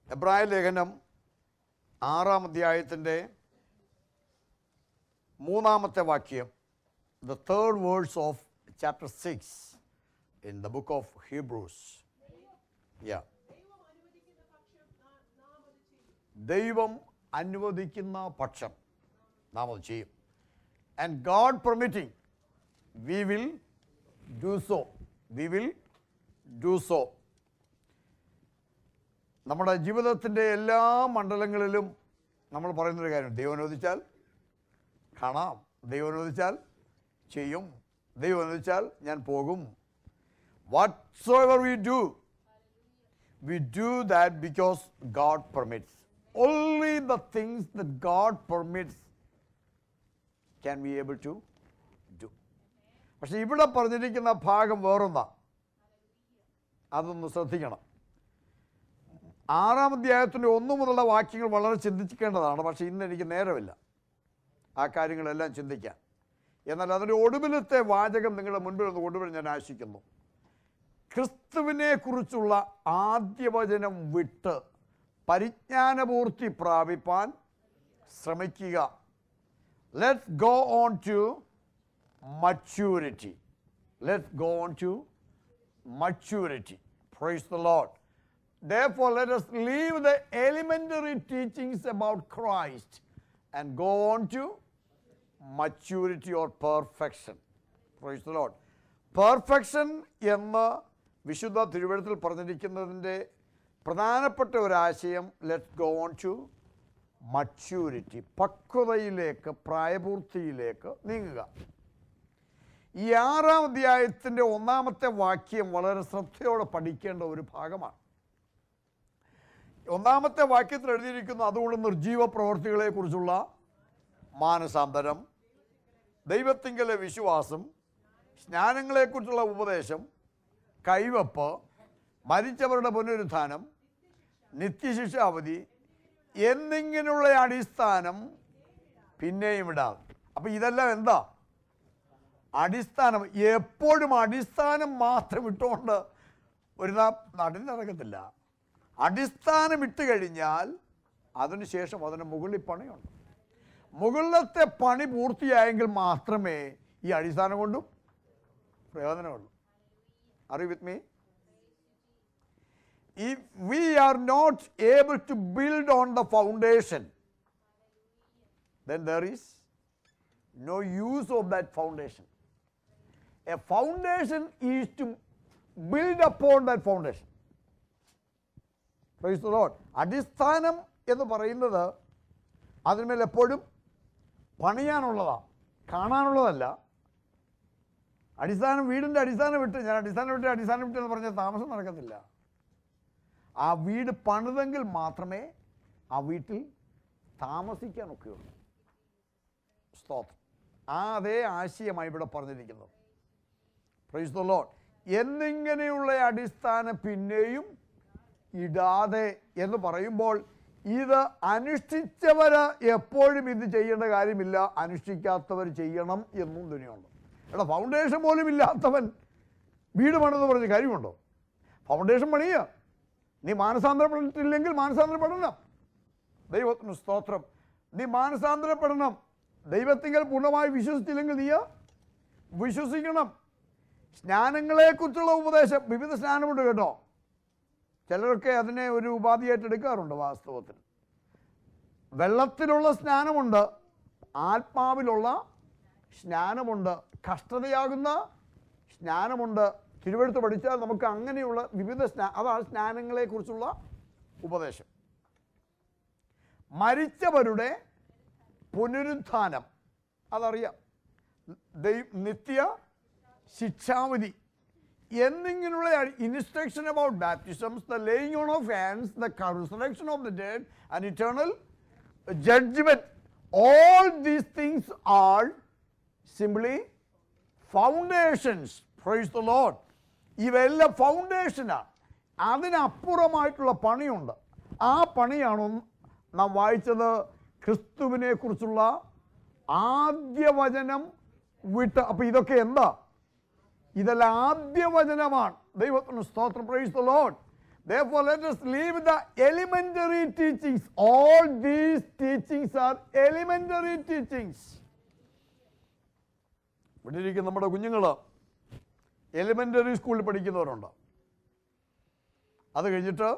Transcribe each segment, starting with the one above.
എബ്രായ ലേഖനം ആറാം അധ്യായത്തിൻ്റെ മൂന്നാമത്തെ വാക്യം the third words of chapter six in the book of Hebrews യാ ദൈവം അനുവദിക്കുന്ന പക്ഷം നാം അത് ചെയ്യും and God permitting we will do so we will do so നമ്മുടെ ജീവിതത്തിൻ്റെ എല്ലാ മണ്ഡലങ്ങളിലും നമ്മൾ പറയുന്നൊരു കാര്യം ദൈവം അനുവദിച്ചാൽ കാണാം ദൈവം അനുവദിച്ചാൽ ചെയ്യും ദൈവം അനുവദിച്ചാൽ ഞാൻ പോകും what so ever we do we do that because God permits. Only the things that God permits can we able to do. പക്ഷെ ഇവിടെ പറഞ്ഞിരിക്കുന്ന ഭാഗം വേറൊന്നാ അതൊന്ന് ശ്രദ്ധിക്കണം ആറാം അധ്യായത്തിൻ്റെ ഒന്നു മുതലുള്ള വാക്യങ്ങൾ വളരെ ചിന്തിക്കേണ്ടതാണ് പക്ഷേ ഇന്ന് എനിക്ക് നേരമില്ല ആ കാര്യങ്ങളെല്ലാം ചിന്തിക്കാൻ എന്നാൽ അതിൻ്റെ ഒടുവിലത്തെ വാചകം നിങ്ങളുടെ മുൻപിൽ ഒന്ന് കൊണ്ടുവരാൻ ഞാൻ ആശിക്കുന്നു ക്രിസ്തുവിനെ കുറിച്ചുള്ള ആദ്യവചനം വിട്ട് പരിജ്ഞാനപൂർത്തി പ്രാപിപ്പാൻ ശ്രമിക്കുക let's go on to maturity let's go on to maturity praise the Lord Therefore, let us leave the elementary teachings about Christ and go on to maturity or perfection. Praise the Lord. Perfection എന്ന് വിശുദ്ധ തിരുവഴുത്തിൽ പറഞ്ഞിരിക്കുന്നതിൻ്റെ പ്രധാനപ്പെട്ട ഒരാശയം let go on to maturity പക്വതയിലേക്ക് പ്രായപൂർത്തിയിലേക്ക് നീങ്ങുക ഈ ആറാം അധ്യായത്തിൻ്റെ ഒന്നാമത്തെ വാക്യം വളരെ ശ്രദ്ധയോടെ പഠിക്കേണ്ട ഒരു ഭാഗമാണ് ഒന്നാമത്തെ വാക്യത്തിൽ എഴുതിയിരിക്കുന്നു അതുകൊണ്ട് നിർജീവ പ്രവർത്തികളെക്കുറിച്ചുള്ള മാനസാന്തരം ദൈവത്തിങ്കലെ വിശ്വാസം സ്നാനങ്ങളെക്കുറിച്ചുള്ള ഉപദേശം കൈവപ്പ് മരിച്ചവരുടെ പുനരുത്ഥാനം നിത്യശിക്ഷാവധി എന്നിങ്ങനെയുള്ള അടിസ്ഥാനം പിന്നെയും ഇടാതെ അപ്പം ഇതെല്ലാം എന്താ അടിസ്ഥാനം എപ്പോഴും അടിസ്ഥാനം മാത്രം ഇട്ടുകൊണ്ട് ഒരു നാ- നാട്ടിൽ നടക്കത്തില്ല അടിസ്ഥാനം ഇട്ട് കഴിഞ്ഞാൽ അതിനുശേഷം അതിന് മുകളിൽ പണിയുണ്ട് മുകളിലത്തെ പണി പൂർത്തിയായെങ്കിൽ മാത്രമേ ഈ അടിസ്ഥാനം കൊണ്ടും പ്രയോജനമുള്ളൂ അറിവ് with me if we are not able to build on the foundation then there is no use of that foundation a foundation is to build upon that foundation Praise the Lord. അടിസ്ഥാനം എന്ന് പറയുന്നത് അതിന്മേൽ എപ്പോഴും പണിയാനുള്ളതാണ് കാണാനുള്ളതല്ല അടിസ്ഥാനം വീടിൻ്റെ അടിസ്ഥാനം വിട്ട് ഞാൻ അടിസ്ഥാനം വിട്ട് അടിസ്ഥാനം വിട്ട് എന്ന് പറഞ്ഞാൽ താമസം നടക്കത്തില്ല ആ വീട് പണിതെങ്കിൽ മാത്രമേ ആ വീട്ടിൽ താമസിക്കാനൊക്കെയുള്ളൂ സ്തോത്രം ആ അതേ ആശയമായി ഇവിടെ പറഞ്ഞിരിക്കുന്നത് പ്രൈസ് ദ ലോഡ് എന്നിങ്ങനെയുള്ള അടിസ്ഥാനം പിന്നെയും ഇടാതെ എന്ന് പറയുമ്പോൾ ഇത് അനുഷ്ഠിച്ചവർ എപ്പോഴും ഇത് ചെയ്യേണ്ട കാര്യമില്ല അനുഷ്ഠിക്കാത്തവർ ചെയ്യണം എന്നും തന്നെയുണ്ട് എടാ ഫൗണ്ടേഷൻ പോലും ഇല്ലാത്തവൻ വീട് പണിതെന്ന് പറഞ്ഞ കാര്യമുണ്ടോ ഫൗണ്ടേഷൻ പണിയുക നീ മാനസാന്തരപ്പെട്ടില്ലെങ്കിൽ മാനസാന്തരപ്പെടണം ദൈവത്തിന് സ്തോത്രം നീ മാനസാന്തരപ്പെടണം ദൈവത്തിങ്കൽ പൂർണ്ണമായി വിശ്വസിച്ചില്ലെങ്കിൽ നീ വിശ്വസിക്കണം സ്നാനങ്ങളെക്കുറിച്ചുള്ള ഉപദേശം വിവിധ സ്നാനമുണ്ട് കേട്ടോ ചിലരൊക്കെ അതിനെ ഒരു ഉപാധിയായിട്ട് എടുക്കാറുണ്ട് വാസ്തവത്തിൽ വെള്ളത്തിലുള്ള സ്നാനമുണ്ട് ആത്മാവിലുള്ള സ്നാനമുണ്ട് കഷ്ടതയാകുന്ന സ്നാനമുണ്ട് തിരുവഴുത്ത് പഠിച്ചാൽ നമുക്ക് അങ്ങനെയുള്ള വിവിധ സ്നാ അതാണ് സ്നാനങ്ങളെക്കുറിച്ചുള്ള ഉപദേശം മരിച്ചവരുടെ പുനരുത്ഥാനം അതറിയാം ദൈ- നിത്യ ശിക്ഷാവിധി എന്നിങ്ങനെയുള്ള instruction about baptisms the laying on of hands the resurrection of the dead and eternal judgment all these things are simply foundations praise the Lord ഇവയെല്ലാം ഫൗണ്ടേഷനാണ് അതിനപ്പുറമായിട്ടുള്ള പണിയുണ്ട് ആ പണിയാണ് ഒന്ന് നാം വായിച്ചത് ക്രിസ്തുവിനെ കുറിച്ചുള്ള ആദ്യ വചനം വിട്ട് അപ്പം ഇതൊക്കെ എന്താ ഇതെല്ലാം ആദ്യ വചനമാണ് ദൈവത്തിന് സ്തോത്രം praise the Lord Therefore, let us leave the elementary teachings. All these teachings are elementary teachings. ഇവിടെ ഇരിക്കുന്ന നമ്മുടെ കുഞ്ഞുങ്ങൾ എലിമെൻ്ററി സ്കൂളിൽ പഠിക്കുന്നവരുണ്ട് അത് കഴിഞ്ഞിട്ട്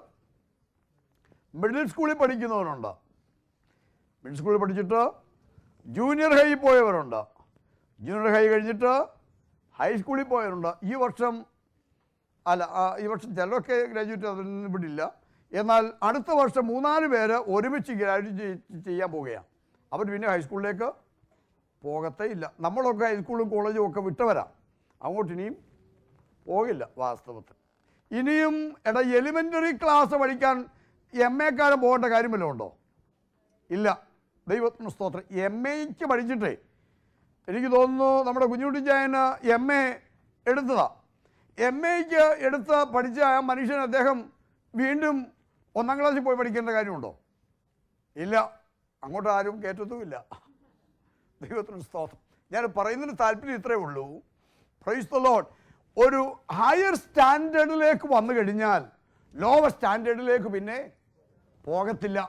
മിഡിൽ സ്കൂളിൽ പഠിക്കുന്നവരുണ്ട് മിഡിൽ സ്കൂളിൽ പഠിച്ചിട്ട് ജൂനിയർ ഹൈ പോയവരുണ്ട് ജൂനിയർ ഹൈ കഴിഞ്ഞിട്ട് ഹൈസ്കൂളിൽ പോയവരുണ്ട് ഈ വർഷം അല്ല ആ, ഈ വർഷം ചിലരൊക്കെ ഗ്രാജുവേറ്റ് അതൊന്നും വിടില്ല എന്നാൽ അടുത്ത വർഷം മൂന്നാല് പേര് ഒരുമിച്ച് ഗ്രാജുവേറ്റ് ചെയ്- ചെയ്യാൻ പോവുകയാണ് അവർ പിന്നെ ഹൈസ്കൂളിലേക്ക് പോകത്തേ ഇല്ല നമ്മളൊക്കെ ഹൈസ്കൂളും കോളേജും ഒക്കെ വിട്ടവരാ അങ്ങോട്ട് ഇനിയും പോകില്ല വാസ്തവത്തിൽ ഇനിയും എടാ എലിമെൻ്ററി ക്ലാസ് പഠിക്കാൻ എം എക്കാരൻ പോകേണ്ട കാര്യം വല്ലതും ഉണ്ടോ ഇല്ല ദൈവത്തിന് സ്തോത്രം എം എക്ക് പഠിച്ചിട്ടേ എനിക്ക് തോന്നുന്നു നമ്മുടെ കുഞ്ഞുകുട്ടി ചായന് എം എ എടുത്തതാ എം എക്ക് എടുത്ത് പഠിച്ച ആ മനുഷ്യൻ അദ്ദേഹം വീണ്ടും ഒന്നാം ക്ലാസ്സിൽ പോയി പഠിക്കേണ്ട കാര്യമുണ്ടോ ഇല്ല അങ്ങോട്ട് ആരും കയറ്റത്തുമില്ല ദൈവത്തിന് സ്തോത്രം ഞാൻ പറയുന്നതിന് താല്പര്യം ഇത്രയേ ഉള്ളൂ പ്രൈസ് ദ ലോഡ് ഒരു ഹയർ സ്റ്റാൻഡേർഡിലേക്ക് വന്നു കഴിഞ്ഞാൽ ലോവർ സ്റ്റാൻഡേർഡിലേക്ക് പിന്നെ പോകത്തില്ല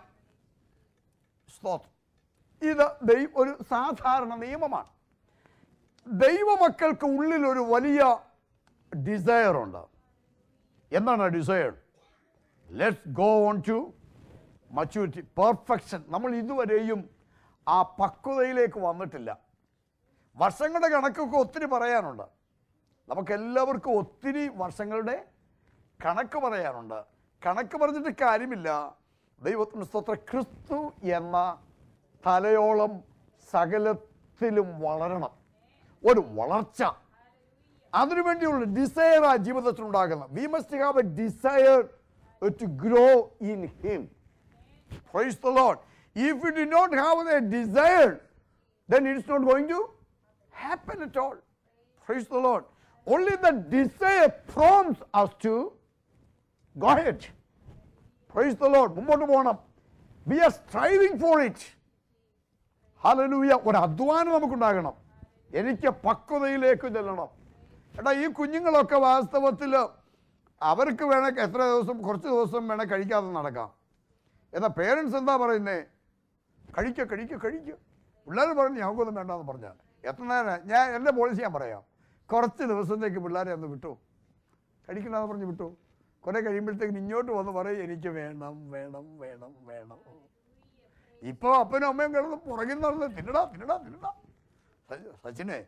സ്തോത്രം ഇത് ദൈവ ഒരു സാധാരണ നിയമമാണ് ദൈവമക്കൾക്ക് ഉള്ളിൽ ഒരു വലിയ ഡിസയർ ഉണ്ട് എന്താണ് desire let's go on to maturity perfection നമ്മൾ ഇതുവരെയും ആ പക്വതയിലേക്ക് വന്നിട്ടില്ല വർഷങ്ങളുടെ കണക്കൊക്കെ ഒത്തിരി പറയാനുണ്ട് നമുക്കെല്ലാവർക്കും ഒത്തിരി വർഷങ്ങളുടെ കണക്ക് പറയാനുണ്ട് കണക്ക് പറഞ്ഞിട്ട് കാര്യമില്ല ദൈവത്തിന് സ്തോത്ര ക്രിസ്തു എന്ന തലയോളം സകലത്തിലും വളരണം ഒരു വളർച്ച അതിനുവേണ്ടിയുള്ള ഡിസയർ ആ ജീവിതത്തിൽ ഉണ്ടാകുന്നത് we must have a desire to grow in him Praise the Lord. If you do not have a desire, then it's not going to happen at all. Praise the Lord. Only the desire prompts us to go ahead. Praise the Lord. മുമ്പോട്ട് പോകണം we are striving for it ഹലലൂയ ഒരു അധ്വാനം നമുക്കുണ്ടാകണം എനിക്ക് പക്വതയിലേക്ക് ചെല്ലണം എടാ ഈ കുഞ്ഞുങ്ങളൊക്കെ വാസ്തവത്തിൽ അവർക്ക് വേണേ എത്ര ദിവസം കുറച്ച് ദിവസം വേണേൽ കഴിക്കാതെ നടക്കാം എന്നാൽ പേരൻസ് എന്താ പറയുന്നേ കഴിക്കുക കഴിക്കുക കഴിക്കുക പിള്ളേർ പറഞ്ഞു ഞങ്ങൾക്കൊന്നും വേണ്ടെന്ന് പറഞ്ഞാൽ എത്ര നേരം ഞാൻ എൻ്റെ പോളിസി ഞാൻ പറയാം കുറച്ച് ദിവസത്തേക്ക് പിള്ളേരെ ഒന്ന് വിട്ടു കഴിക്കണ്ടെന്ന് പറഞ്ഞ് വിട്ടു കുറേ കഴിയുമ്പോഴത്തേക്കും ഇങ്ങോട്ട് വന്ന് പറയും എനിക്ക് വേണം വേണം വേണം വേണം ഇപ്പോൾ അപ്പനും അമ്മയും കിടന്ന് പുറകിൽ നടന്ന് തിന്നടാ തിന്നടാ തിന്നടാ സ- സച്ചിനെ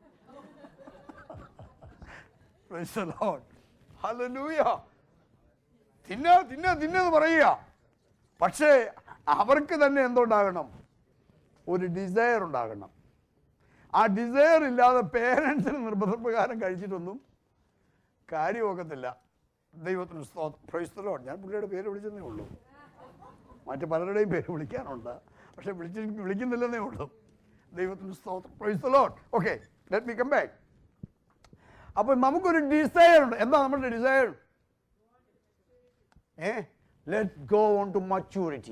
Praise the Lord. Hallelujah. തിന്ന തിന്ന തിന്നെന്ന് പറയുക പക്ഷേ അവർക്ക് തന്നെ എന്തുണ്ടാകണം ഒരു ഡിസയർ ഉണ്ടാകണം ആ ഡിസയർ ഇല്ലാതെ പേരൻസിന് നിർബന്ധപ്രകാരം കഴിച്ചിട്ടൊന്നും കാര്യമൊക്കത്തില്ല ദൈവത്തിന് പ്രൈസ്തലോ ഞാൻ പുള്ളിയുടെ പേര് വിളിച്ചതേ ഉള്ളൂ മറ്റു പലരുടെയും പേര് വിളിക്കാനുണ്ട് പക്ഷെ വിളിച്ച് വിളിക്കുന്നില്ലെന്നേ ഉള്ളൂ ദൈവത്തിന് സ്തോത്രം praise the Lord okay let me come back അപ്പോൾ നമുക്കൊരു ഡിസയർ ഉണ്ട് എന്താ നമ്മുടെ ഡിസയർ ഏ let go on to maturity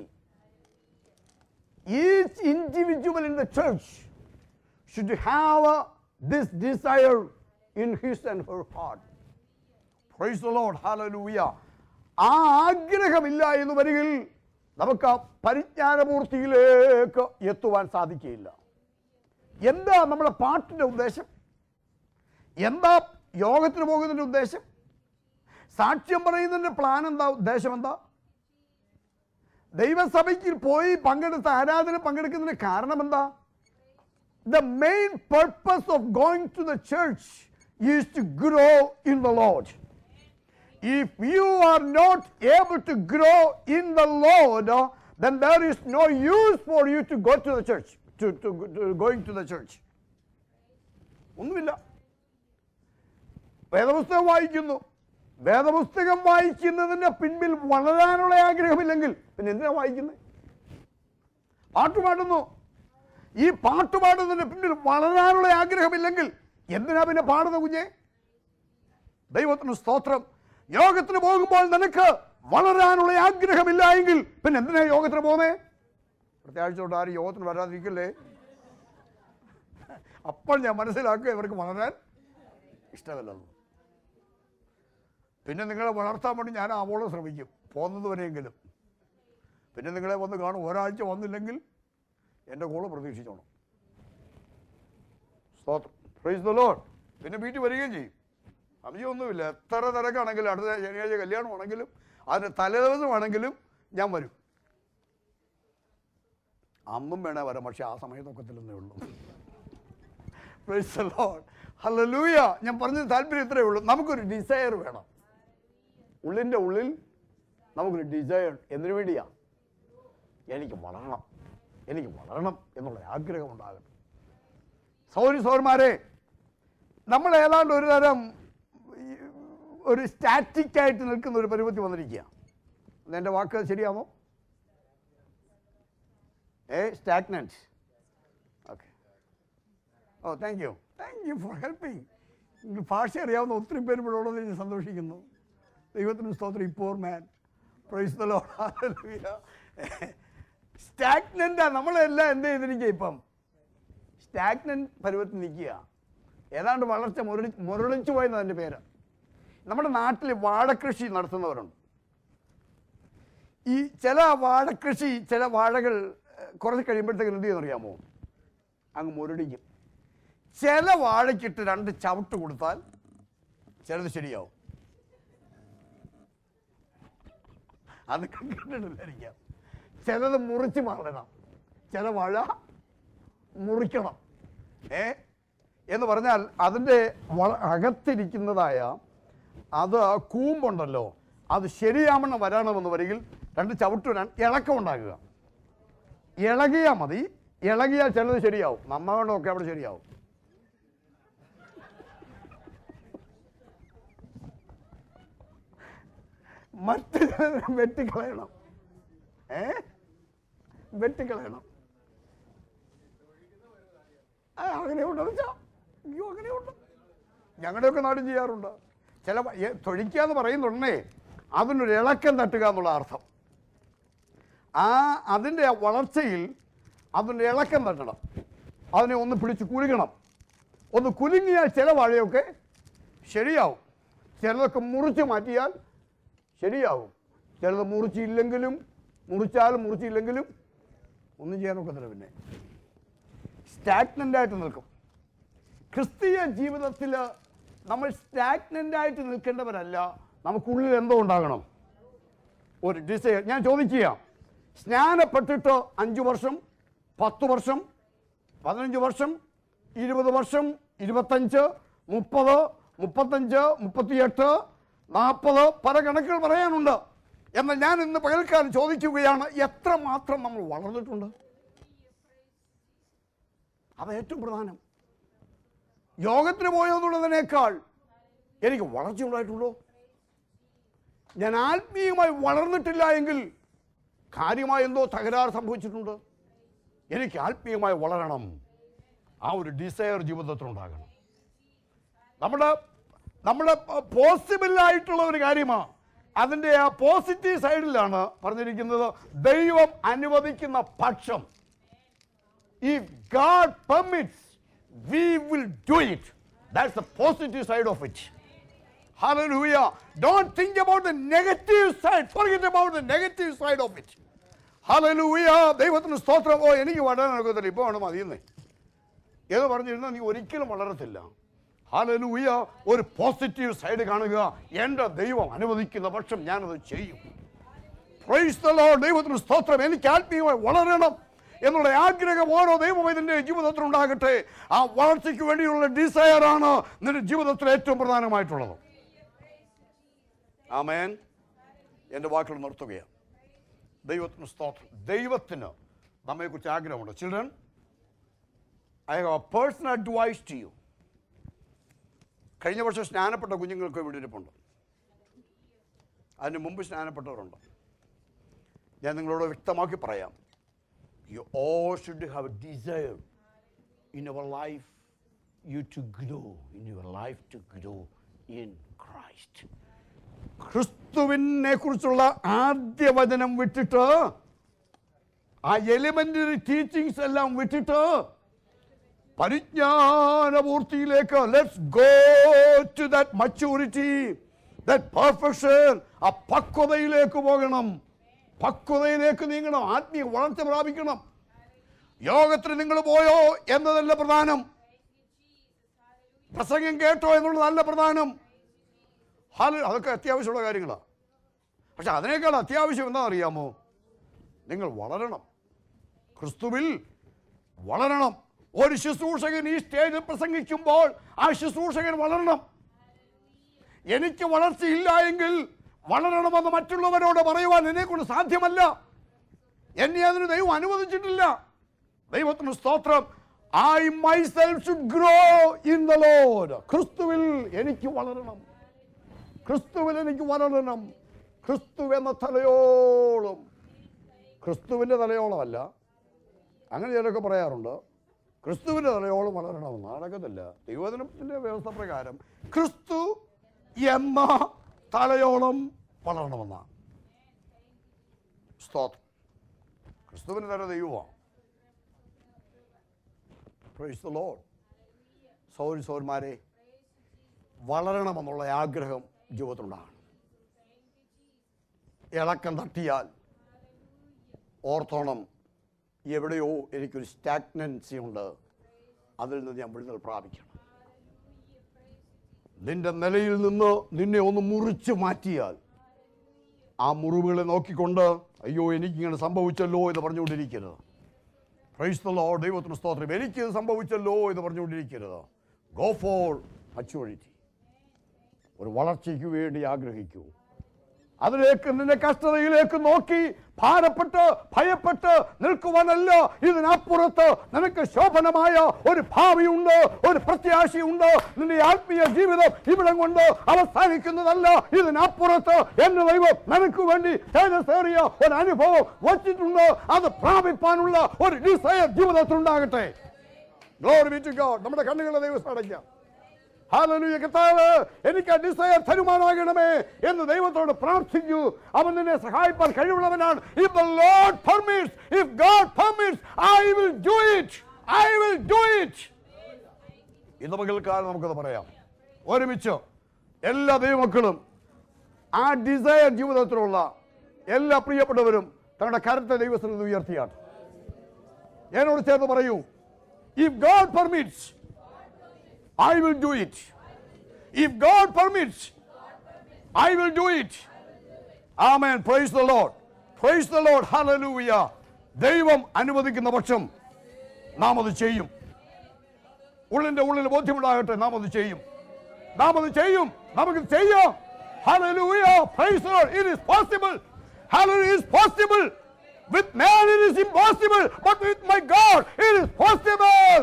each individual in the church should have this desire in his and her heart praise the Lord ഹല്ലേലൂയ ആ ആഗ്രഹമില്ല എന്ന് വരികിൽ നമുക്ക് ആ പരിജ്ഞാനപൂർത്തിയിലേക്ക് എത്തുവാൻ സാധിക്കുകയില്ല എന്താ നമ്മുടെ പാട്ടിൻ്റെ ഉദ്ദേശം എന്താ യോഗത്തിന് പോകുന്നതിൻ്റെ ഉദ്ദേശം സാക്ഷ്യം പറയുന്നതിൻ്റെ പ്ലാൻ എന്താ ഉദ്ദേശം എന്താ ദൈവസഭയ്ക്ക് പോയി പങ്കെടുത്ത ആരാധന പങ്കെടുക്കുന്നതിന് കാരണം എന്താ the main purpose of going to the church is to grow in the Lord If you are not able to grow in the Lord, uh, then there is no use for you to go to the church, to, to, to going to the church. ഒന്നുമില്ല വേദപുസ്തകം വായിക്കുന്നു വേദപുസ്തകം വായിക്കുന്നതിൻ്റെ പിൻപിൽ വളരാനുള്ള ആഗ്രഹമില്ലെങ്കിൽ പിന്നെ എന്തിനാ വായിക്കുന്നത് പാട്ട് പാടുന്നു ഈ പാട്ട് പാടുന്നതിന് പിന്നിൽ വളരാനുള്ള ആഗ്രഹമില്ലെങ്കിൽ എന്തിനാ പിന്നെ പാടുന്ന കുഞ്ഞെ ദൈവത്തിന് സ്തോത്രം യോഗത്തിന് പോകുമ്പോൾ നിനക്ക് വളരാനുള്ള ആഗ്രഹമില്ല എങ്കിൽ പിന്നെ എന്തിനാ യോഗത്തിന് പോകുന്നേ പ്രത്യേകിച്ച് തൊട്ട് ആരും യോഗത്തിന് വരാതിരിക്കല്ലേ അപ്പോൾ ഞാൻ മനസ്സിലാക്കുക ഇവർക്ക് വളരാൻ ഇഷ്ടമല്ലെന്ന് പിന്നെ നിങ്ങളെ വളർത്താൻ വേണ്ടി ഞാൻ ആവോളം ശ്രമിക്കും പോകുന്നത് വരെയെങ്കിലും പിന്നെ നിങ്ങളെ വന്ന് കാണും ഒരാഴ്ച വന്നില്ലെങ്കിൽ എൻ്റെ കൂടെ പ്രതീക്ഷിച്ചോണം സ്തോത്രം പ്രൈസ് ദ ലോഡ് പിന്നെ വീട്ടിൽ വരികയും ചെയ്യും അഭിയൊന്നുമില്ല എത്ര തിരക്കാണെങ്കിലും അടുത്ത ശനിയാഴ്ച കല്യാണമാണെങ്കിലും അതിന് തലേദിവസമാണെങ്കിലും ഞാൻ വരും അന്നും വേണേ വരാം പക്ഷെ ആ സമയത്തൊക്കത്തില്ലെന്നേ ഉള്ളൂ പ്രൈസ് ദ ലോഡ് ഹല്ലേലൂയ ഞാൻ പറഞ്ഞത് താല്പര്യം ഇത്രയേ ഉള്ളൂ നമുക്കൊരു ഡിസയർ വേണം ഉള്ളിൻ്റെ ഉള്ളിൽ നമുക്കൊരു ഡിസയർ എന്തിനു വേണ്ടിയാ എനിക്ക് വളരണം എനിക്ക് വളരണം എന്നുള്ള ആഗ്രഹം ഉണ്ടാകണം സൗരി സൗരന്മാരെ നമ്മൾ ഏതാണ്ട് ഒരു തരം ഈ, ഒരു സ്റ്റാറ്റിക് ആയിട്ട് നിൽക്കുന്ന ഒരു പരിപത്തി വന്നിരിക്കുക എൻ്റെ വാക്ക് ശരിയാമോ ഏ stagnant okay oh thank you thank you for helping ഭാഷ അറിയാവുന്ന ഒത്തിരി പേര് ഇവിടെ ഉള്ളത് ഞാൻ സന്തോഷിക്കുന്നു ദൈവത്തിന് സ്തോത്രം ഇപ്പോൾ മാൻ പ്രൈസ് ദ ലോഡ് സ്റ്റാഗ്നൻ്റാ നമ്മളെല്ലാം എന്ത് ചെയ്തിരിക്കുക ഇപ്പം സ്റ്റാഗ്നൻ്റ് പരുവത്തിൽ നിൽക്കുക ഏതാണ്ട് വളർച്ച മുരളി മുരളിച്ചു പോയെന്ന് അതിൻ്റെ പേര് നമ്മുടെ നാട്ടിൽ വാഴക്കൃഷി നടത്തുന്നവരുണ്ട് ഈ ചില വാഴക്കൃഷി ചില വാഴകൾ ഏഹ്, കുറച്ച് കഴിയുമ്പോഴത്തേക്ക് എന്ത് ചെയ്യുന്നറിയാമോ അങ്ങ് മുരടിക്കും ചില വാഴയ്ക്കിട്ട് രണ്ട് ചവിട്ട് കൊടുത്താൽ ചിലത് ശരിയാവും അത് കണ്ടിട്ടില്ലായിരിക്കാം ചിലത് മുറിച്ച് മാറണം ചില വാഴ മുറിക്കണം ഏ എന്ന് പറഞ്ഞാൽ അതിൻ്റെ വള അകത്തിരിക്കുന്നതായ അത് കൂമ്പുണ്ടല്ലോ അത് ശരിയാവണ്ണം വരണമെന്ന് വരികിൽ രണ്ട് ചവിട്ട് വരാൻ ഇളക്കം ഉണ്ടാക്കുക ഇളകിയാൽ മതി ഇളകിയാൽ ചിലത് ശരിയാവും നന്നാകണമൊക്കെ അവിടെ ശരിയാവും മറ്റ് ചിലത് വെട്ടിക്കളയണം ഏ വെട്ടിക്കളയണം ആ, അങ്ങനെയുണ്ട് വെച്ചാ അയ്യോ അങ്ങനെയുണ്ട് ഞങ്ങളുടെയൊക്കെ നാടും ചെയ്യാറുണ്ട് ചില വ- എ- തൊഴിക്കുക എന്ന് പറയുന്നുണ്ടേ അതിനൊരു ഇളക്കം തട്ടുക എന്നുള്ള അർത്ഥം ആ അതിൻ്റെ വളർച്ചയിൽ അതിൻ്റെ ഇളക്കം തട്ടണം അതിനെ ഒന്ന് പിടിച്ച് കുലുങ്ങണം ഒന്ന് കുലുങ്ങിയാൽ ചില വാഴയൊക്കെ ശരിയാവും ചിലതൊക്കെ മുറിച്ച് മാറ്റിയാൽ ശരിയാവും ചിലത് മുറിച്ചില്ലെങ്കിലും മുറിച്ചാലും മുറിച്ചില്ലെങ്കിലും ഒന്നും ചെയ്യാനൊക്കത്തില്ല പിന്നെ സ്റ്റാഗ്നൻ്റ് ആയിട്ട് നിൽക്കും ക്രിസ്തീയ ജീവിതത്തിൽ നമ്മൾ സ്റ്റാഗ്നൻ്റ് ആയിട്ട് നിൽക്കേണ്ടവരല്ല നമുക്കുള്ളിൽ എന്തോ ഉണ്ടാകണം ഒരു ഡിസൈർ ഞാൻ ചോദിക്കുക സ്നാനപ്പെട്ടിട്ട് അഞ്ച് വർഷം പത്ത് വർഷം പതിനഞ്ച് വർഷം ഇരുപത് വർഷം ഇരുപത്തഞ്ച് മുപ്പത് മുപ്പത്തഞ്ച് മുപ്പത്തിയെട്ട് നാൽപ്പത് പല കണക്കുകൾ പറയാനുണ്ട് എന്നാൽ ഞാൻ ഇന്ന് പകൽക്കാലം ചോദിക്കുകയാണ് എത്ര മാത്രം നമ്മൾ വളർന്നിട്ടുണ്ട് അത് ഏറ്റവും പ്രധാനം യോഗത്തിന് പോയെന്നുള്ളതിനേക്കാൾ എനിക്ക് വളർച്ചയുണ്ടായിട്ടുണ്ടോ ഞാൻ ആത്മീയമായി വളർന്നിട്ടില്ല എങ്കിൽ കാര്യമായ എന്തോ തകരാറ് സംഭവിച്ചിട്ടുണ്ട് എനിക്ക് ആത്മീയമായി വളരണം ആ ഒരു ഡിസയർ ജീവിതത്തിലുണ്ടാകണം നമ്മുടെ നമ്മുടെ പോസിബിൾ ആയിട്ടുള്ള ഒരു കാര്യമാണ് അതിൻ്റെ ആ പോസിറ്റീവ് സൈഡിലാണ് പറഞ്ഞിരിക്കുന്നത് ദൈവം അനുവദിക്കുന്ന പക്ഷം if God permits, we will do it. That's the positive side of it. Hallelujah. Don't think about the negative side. Forget about the negative side of it. Hallelujah. ദൈവത്തിന് സ്തോത്രം ഓ എനിക്ക് വളരാൻ ഒക്കത്തില്ല ഇപ്പോൾ ആണ് മതിയെന്നേ എന്ന് പറഞ്ഞിരുന്നാൽ നീ ഒരിക്കലും വളരത്തില്ല ഹാലലൂയ ഒരു പോസിറ്റീവ് സൈഡ് കാണുക എൻ്റെ ദൈവം അനുവദിക്കുന്ന പക്ഷം ഞാനത് ചെയ്യും പ്രൈസ് ദ ലോർഡ് ദൈവത്തിന് സ്തോത്രം എനിക്ക് ആത്മീയമായി വളരണം എന്നുള്ള ആഗ്രഹം ഓരോ ദൈവമൈതിൻ്റെ ജീവിതത്തിൽ ഉണ്ടാകട്ടെ ആ വളർച്ചയ്ക്ക് വേണ്ടിയുള്ള ഡിസയർ ആണ് നിന്റെ ജീവിതത്തിൽ ഏറ്റവും പ്രധാനമായിട്ടുള്ളത് ആമേൻ എൻ്റെ വാക്കുകൾ നിർത്തുകയാണ് ദൈവത്തിന് സ്തോത്രം ദൈവത്തിന് നമ്മെക്കുറിച്ച് ആഗ്രഹമുണ്ട് children I have a personal advice to you കഴിഞ്ഞ വർഷം സ്നാനപ്പെട്ട കുഞ്ഞുങ്ങൾക്ക് ഇവിടെ ഇരിപ്പുണ്ട് അതിന് മുമ്പ് സ്നാനപ്പെട്ടവരുണ്ട് ഞാൻ നിങ്ങളോട് വ്യക്തമാക്കി പറയാം you all should have a desire in our life you to grow in your life to grow in Christ ക്രിസ്തുവിനെ കുറിച്ചുള്ള ആദ്യ വചനം വിട്ടിട്ട് ആ എലിമെന്ററി ടീച്ചിങ്സ് എല്ലാം വിട്ടിട്ട് പരിജ്ഞാനപൂർത്തിയിലേക്ക് let's go to that maturity That perfection, ആ പക്വതയിലേക്ക് പോകണം പക്വതയിലേക്ക് നീങ്ങണം ആത്മീയ വളർച്ച പ്രാപിക്കണം യോഗത്തിന് നിങ്ങൾ പോയോ എന്നതല്ല പ്രധാനം പ്രസംഗം കേട്ടോ എന്നുള്ളതല്ല പ്രധാനം ഹാല് അതൊക്കെ അത്യാവശ്യമുള്ള കാര്യങ്ങളാണ് പക്ഷെ അതിനേക്കാൾ അത്യാവശ്യം എന്താ അറിയാമോ നിങ്ങൾ വളരണം ക്രിസ്തുവിൽ വളരണം ഒരു ശുശ്രൂഷകൻ ഈ സ്റ്റേജിൽ പ്രസംഗിക്കുമ്പോൾ ആ ശുശ്രൂഷകൻ വളരണം എനിക്ക് വളർച്ചയില്ല എങ്കിൽ വളരണമെന്ന് മറ്റുള്ളവരോട് പറയുവാൻ എന്നെക്കൊണ്ട് സാധ്യമല്ല എന്നെ അതിന് ദൈവം അനുവദിച്ചിട്ടില്ല ദൈവത്തിന് സ്തോത്രം I myself should grow in the Lord ക്രിസ്തുവിൽ എനിക്ക് വളരണം ക്രിസ്തുവിൽ എനിക്ക് വളരണം ക്രിസ്തു എന്ന തലയോളം ക്രിസ്തുവിൻ്റെ തലയോളമല്ല അങ്ങനെ ചിലരൊക്കെ പറയാറുണ്ട് ക്രിസ്തുവിൻ്റെ തലയോളം വളരണമെന്ന് നടക്കത്തില്ല ദൈവദിനത്തിൻ്റെ വ്യവസ്ഥ പ്രകാരം ക്രിസ്തു എന്ന തലയോളം വളരണമെന്നാണ് സ്തോത്രം ക്രിസ്തുവിൻ്റെ തല ദൈവമാണ് പ്രൈസ് ദ ലോഡ് സൗരി സൗന്മാരെ വളരണമെന്നുള്ള ആഗ്രഹം ജീവിതത്തിലുണ്ടാകണം ഇളക്കം തട്ടിയാൽ ഓർത്തോണം എവിടെയോ എനിക്കൊരു സ്റ്റാഗ്നൻസി ഉണ്ട് അതിൽ നിന്ന് ഞാൻ വിടുതൽ പ്രാപിക്കണം നിന്റെ നിലയിൽ നിന്ന് നിന്നെ ഒന്ന് മുറിച്ച് മാറ്റിയാൽ ആ മുറിവുകളെ നോക്കിക്കൊണ്ട് അയ്യോ എനിക്കിങ്ങനെ സംഭവിച്ചല്ലോ എന്ന് പറഞ്ഞുകൊണ്ടിരിക്കരുത് ക്രൈസ്തലോ ദൈവത്തിന് സ്തോത്രം എനിക്ക് ഇത് സംഭവിച്ചല്ലോ എന്ന് പറഞ്ഞുകൊണ്ടിരിക്കരുത് ഗോ ഫോർ മച്യൂരിറ്റി ഒരു വളർച്ചയ്ക്ക് വേണ്ടി ആഗ്രഹിക്കൂ അതിലേക്ക് നിന്റെ കഷ്ടതയിലേക്ക് നോക്കി ഭാരപ്പെട്ട് ഭയപ്പെട്ട് നിൽക്കുവാനല്ല ഇതിനപ്പുറത്ത് നിനക്ക് ശോഭനമായ ഒരു ഭാവിയുണ്ട് ഒരു പ്രത്യാശയുണ്ട് നിന്റെ ആത്മീയ ജീവിതം ഇവിടം കൊണ്ട് അവസാനിക്കുന്നതല്ല ഇതിനപ്പുറത്ത് എന്റെ ദൈവം നിനക്ക് വേണ്ടി തേജസ്സേറിയ ഒരു അനുഭവം വച്ചിട്ടുണ്ട് അത് പ്രാപിപ്പാനുള്ള ഒരു ഡിസയർ ജീവിതത്തിലുണ്ടാകട്ടെ ഗ്ലോറി ബി ടു ഗോഡ് നമ്മുടെ കണ്ണുകളെ ദൈവം അടയ്ക്കാം ഹാലലൂയ കർത്താവ് എനിക്ക് ആ ഡിസയർ തരുമാനാകണമേ എന്ന് ദൈവത്തോട് പ്രാർത്ഥിക്കൂ അവൻ നിന്നെ സഹായിപ്പാൻ കഴിവുള്ളവനാണ് if the Lord permits if God permits I will do it I will do it ഇന്ന് പകൽക്കാലം നമുക്കത് പറയാം ഒരുമിച്ച് എല്ലാ ദൈവമക്കളും ആ ഡിസയർ ജീവിതത്തിലുള്ള എല്ലാ പ്രിയപ്പെട്ടവരും തങ്ങളുടെ കരത്തെ ദൈവത്തിൽ ഉയർത്തിയാണ് എന്നോട് ചേർന്ന് പറയൂ if God permits I will do it. If God permits, I will do it. Amen. Praise the Lord. Praise the Lord. Hallelujah. ദൈവം അനുവദിക്കുന്ന പക്ഷം നാം അത് ചെയ്യും ഉള്ളിന്റെ ഉള്ളിൽ ബോധ്യമുണ്ടാകട്ടെ നാം അത് ചെയ്യും നാം അത് ചെയ്യും നമുക്ക് ചെയ്യാം Hallelujah. Praise the Lord. It is possible. Hallelujah. It is possible. With man it is impossible, but with my God it is possible.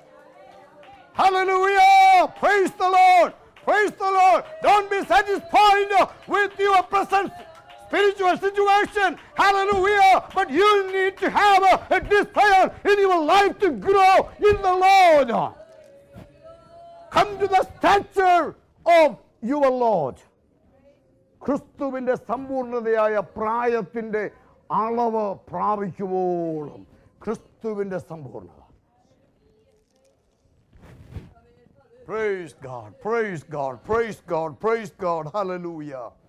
Hallelujah! Praise the Lord! Praise the Lord! Don't be satisfied with your present spiritual situation. Hallelujah! But you need to have a, a desire in your life to grow in the Lord. Come to the stature of your Lord. ക്രിസ്തുവിൻ്റെ സമ്പൂർണതയായ പ്രായത്തിൻ്റെ അളവ് പ്രാപിക്കുവോളം ക്രിസ്തുവിൻ്റെ സമ്പൂർണത Praise God, praise God, praise God, praise God. Hallelujah.